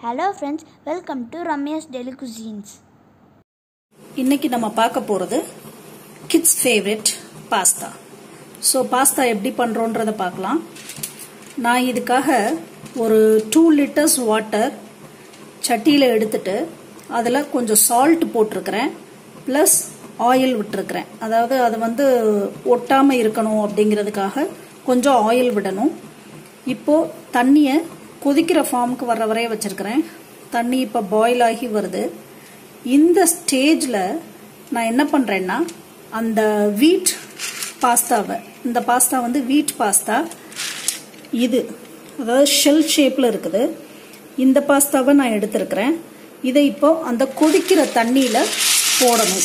Hello friends welcome to Ramya's deli cuisines இன்னைக்கு நம்ம பார்க்க போகிறது kids favourite pasta so pasta எப்படி பண்ணுறோன்றத பார்க்கலாம் நான் இதுக்காக ஒரு டூ லிட்டர்ஸ் வாட்டர் சட்டியில் எடுத்துட்டு அதில் கொஞ்சம் சால்ட் போட்டிருக்கிறேன் ப்ளஸ் ஆயில் விட்டுருக்கிறேன் அதாவது அது வந்து ஒட்டாமல் இருக்கணும் அப்படிங்கிறதுக்காக கொஞ்சம் ஆயில் விடணும் இப்போது தண்ணியை கொதிக்கிற ஃபார்முக்கு வர்ற வரைய வச்சுருக்கிறேன் தண்ணி இப்போ பாயில் ஆகி வருது இந்த ஸ்டேஜில் நான் என்ன பண்ணுறேன்னா அந்த வீட் பாஸ்தாவை இந்த பாஸ்தா வந்து வீட் பாஸ்தா இது அதாவது ஷெல் ஷேப்பில் இருக்குது இந்த பாஸ்தாவை நான் எடுத்திருக்கிறேன் இதை இப்போ அந்த கொதிக்கிற தண்ணியில் போடணும்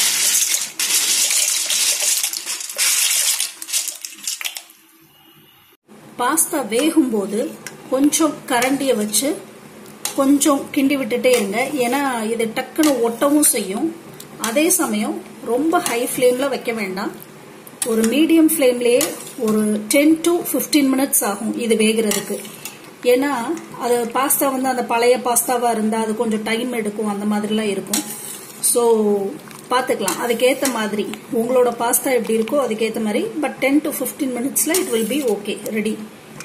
பாஸ்தா வேகும்போது கொஞ்சம் கரண்டியை வச்சு கொஞ்சம் கிண்டி விட்டுட்டே இருங்க ஏன்னா இது டக்குன்னு ஒட்டவும் செய்யும் அதே சமயம் ரொம்ப ஹை ஃப்ளேமில் வைக்க வேண்டாம் ஒரு மீடியம் ஃப்ளேம்லேயே ஒரு டென் டு ஃபிஃப்டீன் மினிட்ஸ் ஆகும் இது வேகிறதுக்கு ஏன்னா அது பாஸ்தா வந்து அந்த பழைய பாஸ்தாவாக இருந்தால் அது கொஞ்சம் டைம் எடுக்கும் அந்த மாதிரிலாம் இருக்கும் ஸோ பார்த்துக்கலாம் அதுக்கேற்ற மாதிரி உங்களோட பாஸ்தா எப்படி இருக்கோ அதுக்கேற்ற மாதிரி பட் டென் டு ஃபிஃப்டீன் மினிட்ஸில் it will be okay ready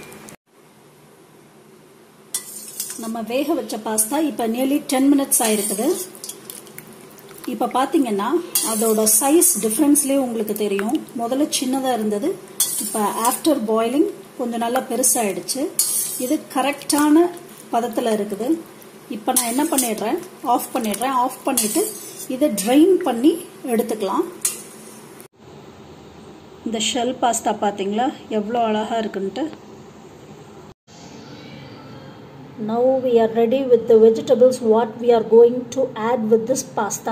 நம்ம வேக வச்ச பாஸ்தா இப்போ நியர்லி டென் மினிட்ஸ் ஆயிருக்குது இப்போ பார்த்தீங்கன்னா அதோட சைஸ் டிஃப்ரென்ஸ்லேயே உங்களுக்கு தெரியும் முதல்ல சின்னதாக இருந்தது இப்போ ஆஃப்டர் பாயிலிங் கொஞ்சம் நல்லா பெருசாகிடுச்சு இது கரெக்டான பதத்தில் இருக்குது இப்போ நான் என்ன பண்ணிடுறேன் ஆஃப் பண்ணிடுறேன் ஆஃப் பண்ணிவிட்டு இதை ட்ரைன் பண்ணி எடுத்துக்கலாம் இந்த ஷெல் பாஸ்தா பார்த்தீங்களா எவ்வளோ அழகாக இருக்குன்ட்டு Now we are ready with the vegetables what we are going to add with this pasta.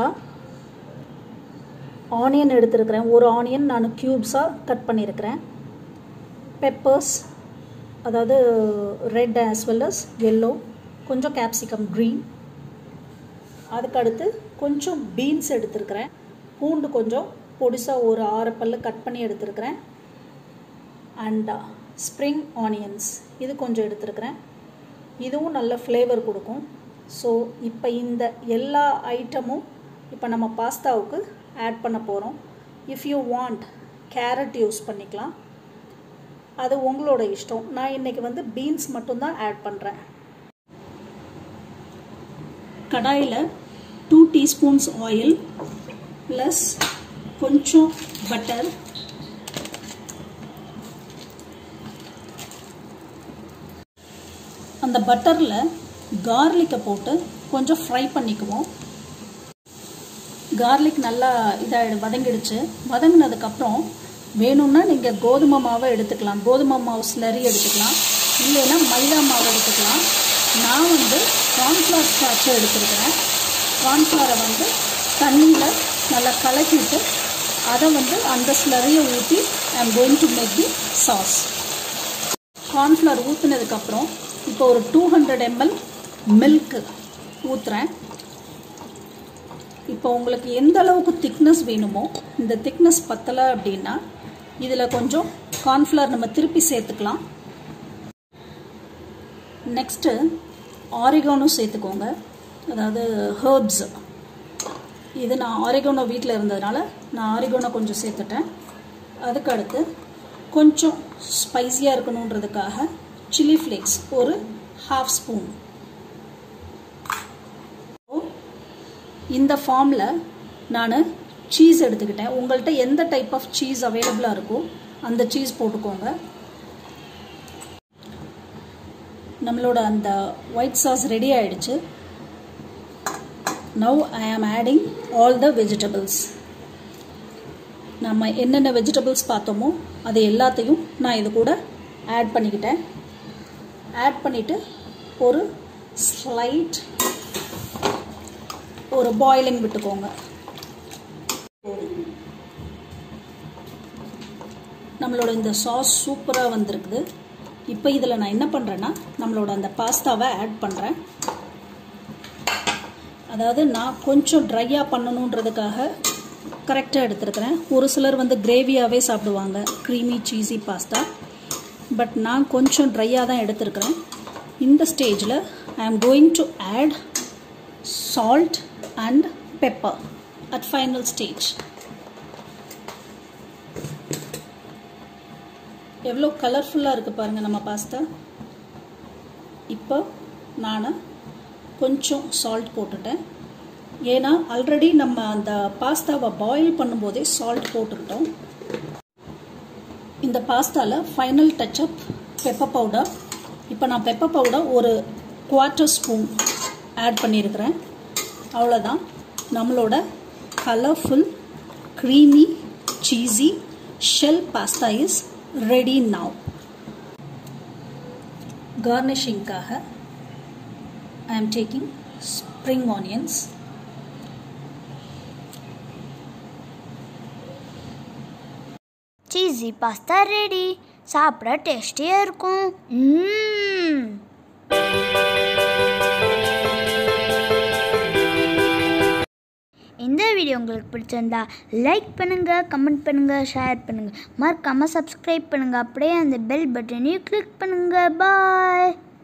Onion எடுத்திருக்கிறேன் ஒரு ஆனியன் நான் க்யூப்ஸாக கட் பண்ணியிருக்கிறேன் பெப்பர்ஸ் அதாவது red as well as yellow கொஞ்சம் கேப்சிகம் க்ரீன் அதுக்கடுத்து கொஞ்சம் பீன்ஸ் எடுத்திருக்கிறேன் பூண்டு கொஞ்சம் பொடிசாக ஒரு ஆறு பல்லு கட் பண்ணி எடுத்திருக்கிறேன் அண்ட் ஸ்ப்ரிங் ஆனியன்ஸ் இது கொஞ்சம் எடுத்திருக்கிறேன் இதுவும் நல்ல ஃப்ளேவர் கொடுக்கும் ஸோ இப்போ இந்த எல்லா ஐட்டமும் இப்போ நம்ம பாஸ்தாவுக்கு ஆட் பண்ண போகிறோம் if you want carrot use பண்ணிக்கலாம் அது உங்களோட இஷ்டம் நான் இன்றைக்கி வந்து பீன்ஸ் மட்டும்தான் ஆட் பண்ணுறேன் கடாயில் டூ டீஸ்பூன்ஸ் ஆயில் ப்ளஸ் கொஞ்சம் பட்டர் அந்த பட்டரில் கார்லிக்கை போட்டு கொஞ்சம் ஃப்ரை பண்ணிக்குவோம் கார்லிக் நல்லா இதாக வதங்கிடுச்சு வதங்கினதுக்கப்புறம் வேணும்னா நீங்கள் கோதுமை மாவை எடுத்துக்கலாம் கோதுமை மாவு ஸ்லரி எடுத்துக்கலாம் இல்லைன்னா மைதா மாவு எடுத்துக்கலாம் நான் வந்து கார்ன்ஃப்ளவர் ஸ்டார்ச்சை எடுத்துருக்கிறேன் கார்ன்ஃப்ளவரை வந்து தண்ணியில் நல்லா கலக்கிட்டு அதை வந்து அந்த ஸ்லரியை ஊற்றி I am going to make the sauce cornflour ஊற்றுனதுக்கப்புறம் இப்போ ஒரு டூ ஹண்ட்ரட் எம்எல் மில்க்கு ஊற்றுறேன் இப்போ உங்களுக்கு எந்த அளவுக்கு திக்னஸ் வேணுமோ இந்த திக்னஸ் பத்தலை அப்படின்னா இதில் கொஞ்சம் கார்ன்ஃப்ளவர் நம்ம திருப்பி சேர்த்துக்கலாம் நெக்ஸ்ட்டு ஆரிகானும் சேர்த்துக்கோங்க அதாவது ஹர்ப்ஸ் இது நான் ஆரிகோனோ வீட்டில் இருந்ததுனால நான் ஆரிகோனோ கொஞ்சம் சேர்த்துட்டேன் அதுக்கு அடுத்து கொஞ்சம் ஸ்பைஸியாக இருக்கணுன்றதுக்காக சில்லி ஃப்ளேக்ஸ் ஒரு ஹாஃப் ஸ்பூன் இந்த ஃபார்மில் நான் சீஸ் எடுத்துக்கிட்டேன் உங்கள்கிட்ட எந்த டைப் ஆஃப் சீஸ் அவைலபிளாக இருக்கோ அந்த சீஸ் போட்டுக்கோங்க நம்மளோட அந்த ஒயிட் சாஸ் ரெடி ஆயிடுச்சு now I am adding all the vegetables நம்ம என்னென்ன வெஜிடபிள்ஸ் பார்த்தோமோ அது எல்லாத்தையும் நான் இது கூட ஆட் பண்ணிக்கிட்டேன் ஆட் பண்ணிவிட்டு ஒரு ஸ்லைட் ஒரு பாயிலிங் விட்டுக்கோங்க நம்மளோட இந்த சாஸ் சூப்பராக வந்திருக்குது இப்போ இதில் நான் என்ன பண்ணுறேன்னா நம்மளோட அந்த பாஸ்தாவை ஆட் பண்ணுறேன் அதாவது நான் கொஞ்சம் ட்ரையாக பண்ணணுன்றதுக்காக கரெக்டாக எடுத்துருக்கிறேன் ஒரு சிலர் வந்து கிரேவியாகவே சாப்பிடுவாங்க க்ரீமி சீஸி பாஸ்தா பட் நான் கொஞ்சம் ட்ரையாக தான் எடுத்திருக்கிறேன் இந்த ஸ்டேஜில் I am going to add salt and pepper at final stage. எவ்வளோ கலர்ஃபுல்லாக இருக்குது பாருங்கள் நம்ம பாஸ்தா இப்போ நான் கொஞ்சம் சால்ட் போட்டுட்டேன் ஏன்னா ஆல்ரெடி நம்ம அந்த பாஸ்தாவை பாயில் பண்ணும்போதே சால்ட் போட்டுக்கிட்டோம் இந்த பாஸ்தாவில் ஃபைனல் டச்சப் பெப்பர் பவுடர் இப்போ நான் பெப்பர் பவுடர் ஒரு குவார்ட்டர் ஸ்பூன் ஆட் பண்ணியிருக்கிறேன் அவ்வளோதான் நம்மளோட colourful creamy cheesy shell pasta is ready now கார்னிஷிங்காக I am taking spring onions cheesy pasta ready சாப்பிட டேஸ்டியாக இருக்கும் ம்ம். இந்த வீடியோ உங்களுக்கு பிடிச்சிருந்தா லைக் பண்ணுங்கள் கமெண்ட் பண்ணுங்கள் ஷேர் பண்ணுங்கள் மறக்காமல் சப்ஸ்கிரைப் பண்ணுங்கள் அப்படியே அந்த பெல் பட்டனையும் கிளிக் பண்ணுங்கள் பாய்